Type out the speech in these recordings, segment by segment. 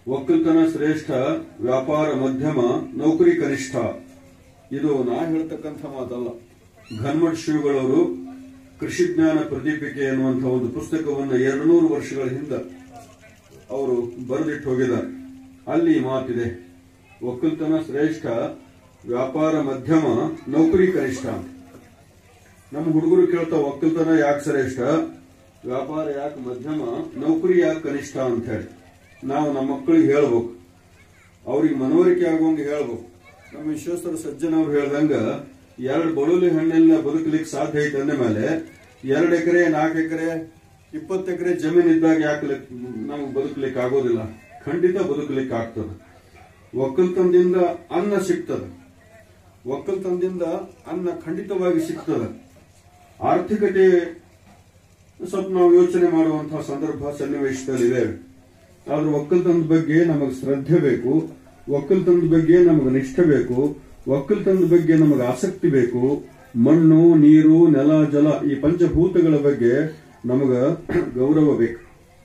ಒಕ್ಕಲ್ತನ ಶ್ರೇಷ್ಠ ವ್ಯಾಪಾರ ಮಧ್ಯಮ ನೌಕರಿ ಕನಿಷ್ಠ ಇದು ನಾ ಹೇಳ್ತಕ್ಕಂಥ ಮಾತಲ್ಲ ಘನ್ಮಠ ಶ್ರೀಗಳವರು ಕೃಷಿ ಜ್ಞಾನ ಪ್ರದೀಪಿಕೆ ಎನ್ನುವಂಥ ಒಂದು ಪುಸ್ತಕವನ್ನು ಎರಡುನೂರು ವರ್ಷಗಳ ಹಿಂದೆ ಅವರು ಬರೆದಿಟ್ಟು ಹೋಗಿದ್ದಾರೆ ಅಲ್ಲಿ ಈ ಮಾತಿದೆ ಒಕ್ಕಲ್ತನ ಶ್ರೇಷ್ಠ ವ್ಯಾಪಾರ ಮಧ್ಯಮ ನೌಕರಿ ಕನಿಷ್ಠ ಅಂತ ನಮ್ಮ ಹುಡುಗರು ಕೇಳ್ತಾವ ಒಕ್ಕಲ್ತನ ಯಾಕೆ ಶ್ರೇಷ್ಠ ವ್ಯಾಪಾರ ಯಾಕೆ ಮಧ್ಯಮ ನೌಕರಿ ಯಾಕೆ ಕನಿಷ್ಠ ಅಂತ ಹೇಳಿ ನಾವು ನಮ್ಮ ಮಕ್ಕಳಿಗೆ ಹೇಳ್ಬೇಕು ಅವ್ರಿಗೆ ಮನವರಿಕೆ ಆಗುವಂಗೆ ಹೇಳ್ಬೇಕು ನಮ್ಮ ವಿಶ್ವೇಶ್ವರ ಸಜ್ಜನ ಅವ್ರು ಹೇಳ್ದಂಗ ಎರಡು ಬಳುಲಿ ಹಣ್ಣಿನ ಬದುಕಲಿಕ್ಕೆ ಸಾಧ್ಯ ಐತೆ ಅಂದ ಮೇಲೆ ಎರಡು ಎಕರೆ ನಾಲ್ಕು ಎಕರೆ ಇಪ್ಪತ್ತು ಎಕರೆ ಜಮೀನ್ ಇದ್ದಾಗ ಯಾಕೆ ನಮ್ಗೆ ಬದುಕಲಿಕ್ಕೆ ಆಗೋದಿಲ್ಲ ಖಂಡಿತ ಬದುಕಲಿಕ್ಕೆ ಆಗ್ತದೆ ಒಕ್ಕಲ್ತನದಿಂದ ಅನ್ನ ಸಿಗ್ತದೆ ಒಕ್ಕಲ್ತನದಿಂದ ಅನ್ನ ಖಂಡಿತವಾಗಿ ಸಿಗ್ತದೆ ಆರ್ಥಿಕತೆ ಸ್ವಲ್ಪ ನಾವು ಯೋಚನೆ ಮಾಡುವಂತಹ ಸಂದರ್ಭ ಸನ್ನಿವೇಶದಲ್ಲಿದೆ ಆದ್ರೆ ಒಕ್ಕಲ್ತನದ ಬಗ್ಗೆ ನಮಗೆ ಶ್ರದ್ಧೆ ಬೇಕು ಒಕ್ಕಲ್ತನದ ಬಗ್ಗೆ ನಮಗೆ ನಿಷ್ಠೆ ಬೇಕು ಒಕ್ಕಲ್ತನದ ಬಗ್ಗೆ ನಮಗೆ ಆಸಕ್ತಿ ಬೇಕು ಮಣ್ಣು ನೀರು ನೆಲ ಜಲ ಈ ಪಂಚಭೂತಗಳ ಬಗ್ಗೆ ನಮಗ ಗೌರವ ಬೇಕು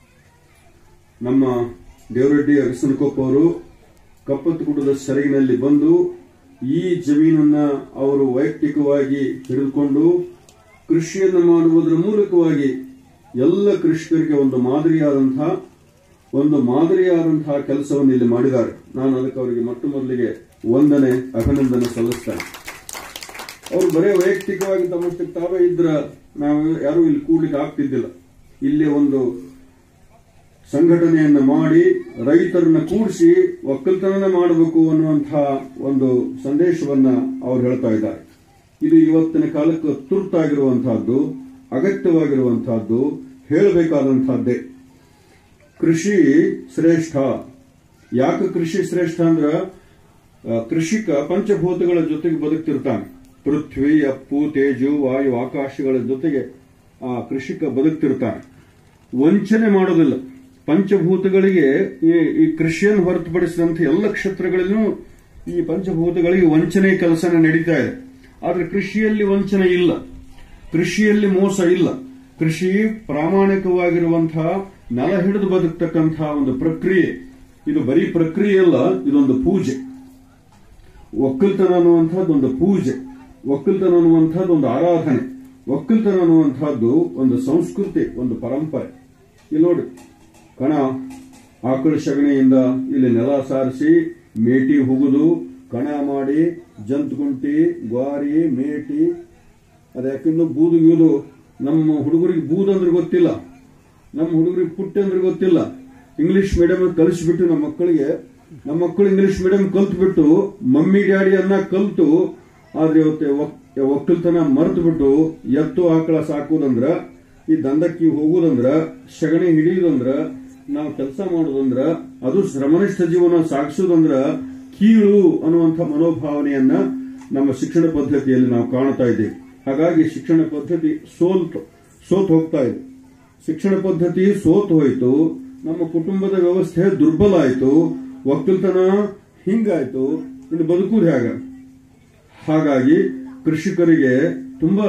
ನಮ್ಮ ದೇವರೆಡ್ಡಿ ಅಗಸನಕೊಪ್ಪ ಅವರು ಕಪ್ಪತ್ತಗುಡ್ಡದ ಸೆರಗಿನಲ್ಲಿ ಬಂದು ಈ ಜಮೀನನ್ನ ಅವರು ವೈಯಕ್ತಿಕವಾಗಿ ಹಿಡಿದುಕೊಂಡು ಕೃಷಿಯನ್ನು ಮಾಡುವುದರ ಮೂಲಕವಾಗಿ ಎಲ್ಲ ಕೃಷಿಕರಿಗೆ ಒಂದು ಮಾದರಿಯಾದಂತಹ ಒಂದು ಮಾದರಿಯಾದಂತಹ ಕೆಲಸವನ್ನು ಇಲ್ಲಿ ಮಾಡಿದ್ದಾರೆ ನಾನು ಅದಕ್ಕೆ ಅವರಿಗೆ ಮೊಟ್ಟ ಮೊದಲಿಗೆ ವಂದನೆ ಅಭಿನಂದನೆ ಸಲ್ಲಿಸ್ತೇನೆ ಅವರು ಬರೇ ವೈಯಕ್ತಿಕವಾಗಿ ತಮ್ಮಷ್ಟಕ್ಕೆ ತಾವೇ ಇದ್ರ ನಾವು ಯಾರು ಇಲ್ಲಿ ಕೂಡ್ಲಿಕ್ಕೆ ಆಗ್ತಿದ್ದಿಲ್ಲ ಇಲ್ಲಿ ಒಂದು ಸಂಘಟನೆಯನ್ನ ಮಾಡಿ ರೈತರನ್ನ ಕೂಡಿಸಿ ಒಕ್ಕಲ್ತನ ಮಾಡಬೇಕು ಅನ್ನುವಂತಹ ಒಂದು ಸಂದೇಶವನ್ನ ಅವ್ರು ಹೇಳ್ತಾ ಇದ್ದಾರೆ ಇದು ಇವತ್ತಿನ ಕಾಲಕ್ಕೆ ತುರ್ತಾಗಿರುವಂತಹದ್ದು ಅಗತ್ಯವಾಗಿರುವಂತಹದ್ದು ಹೇಳಬೇಕಾದಂತಹದ್ದೇ ಕೃಷಿ ಶ್ರೇಷ್ಠ ಯಾಕೆ ಕೃಷಿ ಶ್ರೇಷ್ಠ ಅಂದ್ರ ಆ, ಕೃಷಿಕ ಪಂಚಭೂತಗಳ ಜೊತೆಗೆ ಬದುಕ್ತಿರ್ತಾನೆ ಪೃಥ್ವಿ ಅಪ್ಪು ತೇಜು ವಾಯು ಆಕಾಶಗಳ ಜೊತೆಗೆ ಆ ಕೃಷಿಕ ಬದುಕ್ತಿರ್ತಾನೆ ವಂಚನೆ ಮಾಡೋದಿಲ್ಲ ಪಂಚಭೂತಗಳಿಗೆ ಈ ಈ ಕೃಷಿಯನ್ನು ಹೊರತುಪಡಿಸಿದಂತೆ ಎಲ್ಲ ಕ್ಷೇತ್ರಗಳಲ್ಲೂ ಈ ಪಂಚಭೂತಗಳಿಗೆ ವಂಚನೆ ಕೆಲಸನ ನಡೀತಾ ಇದೆ ಆದ್ರೆ ಕೃಷಿಯಲ್ಲಿ ವಂಚನೆ ಇಲ್ಲ ಕೃಷಿಯಲ್ಲಿ ಮೋಸ ಇಲ್ಲ ಕೃಷಿ ಪ್ರಾಮಾಣಿಕವಾಗಿರುವಂತಹ ನೆಲ ಹಿಡಿದು ಬದುಕ್ತಕ್ಕಂತಹ ಒಂದು ಪ್ರಕ್ರಿಯೆ ಇದು ಬರೀ ಪ್ರಕ್ರಿಯೆ ಅಲ್ಲ ಇದೊಂದು ಪೂಜೆ ಒಕ್ಕಲ್ತನ ಅನ್ನುವಂಥದ್ದು ಒಂದು ಪೂಜೆ ಒಕ್ಕಲ್ತನ ಅನ್ನುವಂಥದ್ದು ಒಂದು ಆರಾಧನೆ ಒಕ್ಕಲ್ತನ ಅನ್ನುವಂಥದ್ದು ಒಂದು ಸಂಸ್ಕೃತಿ ಒಂದು ಪರಂಪರೆ ಇಲ್ಲಿ ನೋಡಿ ಕಣ ಆಕಳ ಸಗಣಿಯಿಂದ ಇಲ್ಲಿ ನೆಲ ಸಾರಿಸಿ ಮೇಟಿ ಹುಗುದು ಕಣ ಮಾಡಿ ಜಂತುಗುಂಟಿ ಗ್ವಾರಿ ಮೇಟಿ ಅದ್ಯಾಕಿನ್ನು ಬೂದು ಗೀದು ನಮ್ಮ ಹುಡುಗರಿಗೆ ಬೂದು ಅಂದ್ರೆ ಗೊತ್ತಿಲ್ಲ ನಮ್ಮ ಹುಡುಗರಿಗೆ ಪುಟ್ಟ ಅಂದ್ರೆ ಗೊತ್ತಿಲ್ಲ ಇಂಗ್ಲಿಷ್ ಮೀಡಿಯಂ ಕಲಿಸ್ಬಿಟ್ಟು ನಮ್ಮ ಮಕ್ಕಳಿಗೆ ನಮ್ಮ ಮಕ್ಕಳು ಇಂಗ್ಲಿಷ್ ಮೀಡಿಯಂ ಕಲ್ತ್ಬಿಟ್ಟು ಮಮ್ಮಿ ಡ್ಯಾಡಿ ಅನ್ನ ಕಲ್ತು ಆದ್ರೆ ಇವತ್ತು ಒಕ್- ಒಕ್ಕಲ್ತನ ಮರೆತು ಬಿಟ್ಟು ಎತ್ತು ಆಕಳ ಸಾಕುದಂದ್ರ ಈ ದಂಧಕ್ಕೆ ಹೋಗುದಂದ್ರ ಸಗಣಿ ಹಿಡಿಯುದಂದ್ರ ನಾವು ಕೆಲಸ ಮಾಡೋದಂದ್ರ ಅದು ಶ್ರಮನಿಷ್ಠ ಜೀವನ ಸಾಗಿಸೋದಂದ್ರ ಕೀಳು ಅನ್ನುವಂಥ ಮನೋಭಾವನೆಯನ್ನ ನಮ್ಮ ಶಿಕ್ಷಣ ಪದ್ಧತಿಯಲ್ಲಿ ನಾವು ಕಾಣ್ತಾ ಇದ್ದೇವೆ ಹಾಗಾಗಿ ಶಿಕ್ಷಣ ಪದ್ಧತಿ ಸೋಲ್ತು ಸೋತ್ ಹೋಗ್ತಾ ಇದೆ ಶಿಕ್ಷಣ ಪದ್ಧತಿ ಸೋತು ಹೋಯಿತು ನಮ್ಮ ಕುಟುಂಬದ ವ್ಯವಸ್ಥೆ ದುರ್ಬಲ ಆಯಿತು ಒಕ್ಕಲ್ತನ ಹಿಂಗಾಯ್ತು ಇನ್ನು ಬದುಕುವುದು ಹೇಗ ಹಾಗಾಗಿ ಕೃಷಿಕರಿಗೆ ತುಂಬಾ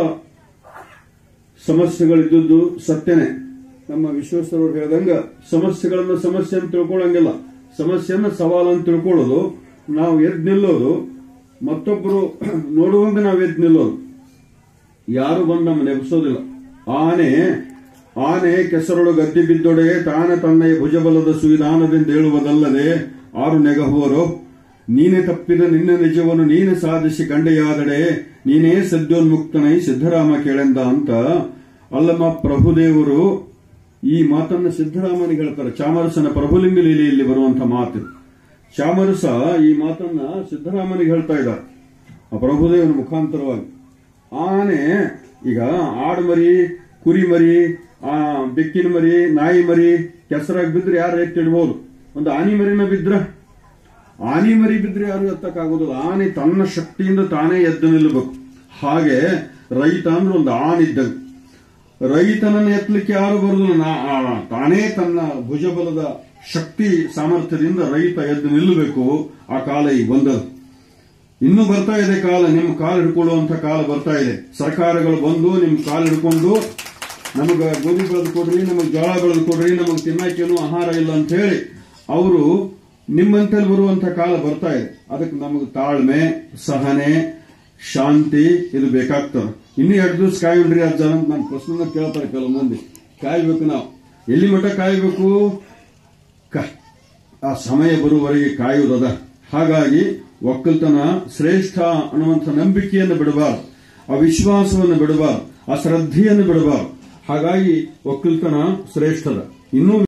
ಸಮಸ್ಯೆಗಳಿದ್ದದ್ದು ಸತ್ಯನೇ ನಮ್ಮ ವಿಶ್ವೇಶ್ವರವ್ರು ಹೇಳ್ದಂಗ ಸಮಸ್ಯೆಗಳನ್ನ ಸಮಸ್ಯೆ ಅಂತ ತಿಳ್ಕೊಳ್ಳಂಗಿಲ್ಲ ಸಮಸ್ಯೆಯನ್ನ ಸವಾಲು ಅಂತ ತಿಳ್ಕೊಳ್ಳೋದು ನಾವು ಎದ್ ನಿಲ್ಲೋದು ಮತ್ತೊಬ್ಬರು ನೋಡುವಂಗ ನಾವು ಎದ್ ನಿಲ್ಲೋದು ಯಾರು ಬಂದು ನಮ್ಮನ್ನ ಎಬ್ಸೋದಿಲ್ಲ ಆನೆ ಆನೆ ಕೆಸರೊಳು ಗದ್ದೆ ಬಿದ್ದೊಡೆ ತಾನ ತನ್ನಯ ಭುಜಬಲದ ಸುವಿಧಾನದಿಂದ ಹೇಳುವುದಲ್ಲದೆ ಆರು ನೆಗಹುವರು ನೀನೆ ತಪ್ಪಿದ ನಿನ್ನ ನಿಜವನ್ನು ನೀನೆ ಸಾಧಿಸಿ ಕಂಡೆಯಾದಡೆ ನೀನೇ ಸದ್ಯೋನ್ಮುಕ್ತನೈ ಸಿದ್ದರಾಮ ಕೇಳೆಂದ ಅಂತ ಅಲ್ಲಮ್ಮ ಪ್ರಭುದೇವರು ಈ ಮಾತನ್ನ ಸಿದ್ದರಾಮನಿಗೆ ಹೇಳ್ತಾರೆ ಚಾಮರಸನ ಪ್ರಭುಲಿಂಗ ಲೀಲೆಯಲ್ಲಿ ಬರುವಂತ ಮಾತು ಚಾಮರಸ ಈ ಮಾತನ್ನ ಸಿದ್ದರಾಮನಿಗೆ ಹೇಳ್ತಾ ಇದ್ದಾರೆ ಆ ಪ್ರಭುದೇವನ ಮುಖಾಂತರವಾಗಿ ಆನೆ ಈಗ ಆಡು ಮರಿ ಕುರಿ ಮರಿ ಆ ಬೆಕ್ಕಿನ ಮರಿ ನಾಯಿ ಮರಿ ಕೆಸರಾಗಿ ಬಿದ್ರೆ ಯಾರು ಎತ್ತಿಡ್ಬೋದು ಒಂದು ಆನಿ ಮರಿನ ಬಿದ್ರ ಆನಿ ಮರಿ ಬಿದ್ರೆ ಯಾರು ಎತ್ತಕ್ಕಾಗೋದಿಲ್ಲ ಆನೆ ತನ್ನ ಶಕ್ತಿಯಿಂದ ತಾನೇ ಎದ್ದು ನಿಲ್ಲಬೇಕು ಹಾಗೆ ರೈತ ಅಂದ್ರೆ ಒಂದು ಆನಿದ್ದಂಗೆ ರೈತನನ್ನು ಎತ್ತಲಿಕ್ಕೆ ಯಾರು ಬರುದಿಲ್ಲ ನಾ- ಆ, ತಾನೇ ತನ್ನ ಭುಜಬಲದ ಶಕ್ತಿ ಸಾಮರ್ಥ್ಯದಿಂದ ರೈತ ಎದ್ದು ನಿಲ್ಲಬೇಕು ಆ ಕಾಲ ಈಗ ಬಂದದ್ದು ಇನ್ನು ಬರ್ತಾ ಇದೆ ಕಾಲ ನಿಮ್ಮ ಕಾಲು ಹಿಡ್ಕೊಳ್ಳುವಂತ ಕಾಲ ಬರ್ತಾ ಇದೆ ಸರ್ಕಾರಗಳು ಬಂದು ನಿಮ್ ಕಾಲು ಹಿಡ್ಕೊಂಡು ನಮಗ ಗೋಧಿ ಬೆಳೆದು ಕೊಡ್ರಿ ನಮಗ್ ಜೋಳ ಬೆಳೆದು ಕೊಡ್ರಿ ನಮಗ್ ತಿನ್ನಕ್ಕೇನು ಆಹಾರ ಇಲ್ಲ ಅಂತ ಹೇಳಿ ಅವರು ನಿಮ್ಮಂತಲ್ಲಿ ಬರುವಂತ ಕಾಲ ಬರ್ತಾ ಇದೆ ಅದಕ್ಕೆ ನಮಗೆ ತಾಳ್ಮೆ ಸಹನೆ ಶಾಂತಿ ಇದು ಬೇಕಾಗ್ತದೆ ಇನ್ನು ಎರಡು ದಿವಸ ಕಾಯುಣ್ರಿ ಅಜ್ಜ ಅಂತ ನನ್ನ ಪ್ರಶ್ನೆ ಕೇಳ್ತಾರೆ ಕೆಲವು ಮಂದಿ ಕಾಯ್ಬೇಕು ನಾವು ಎಲ್ಲಿ ಮಠ ಕಾಯ್ಬೇಕು ಕ- ಆ ಸಮಯ ಬರುವವರೆಗೆ ಕಾಯುವುದದ ಹಾಗಾಗಿ ಒಕ್ಕಲ್ತನ ಶ್ರೇಷ್ಠ ಅನ್ನುವಂಥ ನಂಬಿಕೆಯನ್ನು ಬಿಡಬಾರದು ಆ ವಿಶ್ವಾಸವನ್ನು ಬಿಡಬಾರದು ಆ ಶ್ರದ್ಧೆಯನ್ನು ಬಿಡಬಾರದು ಹಾಗಾಗಿ ಒಕ್ಕಲ್ತನ ಶ್ರೇಷ್ಠದ ಇನ್ನೂ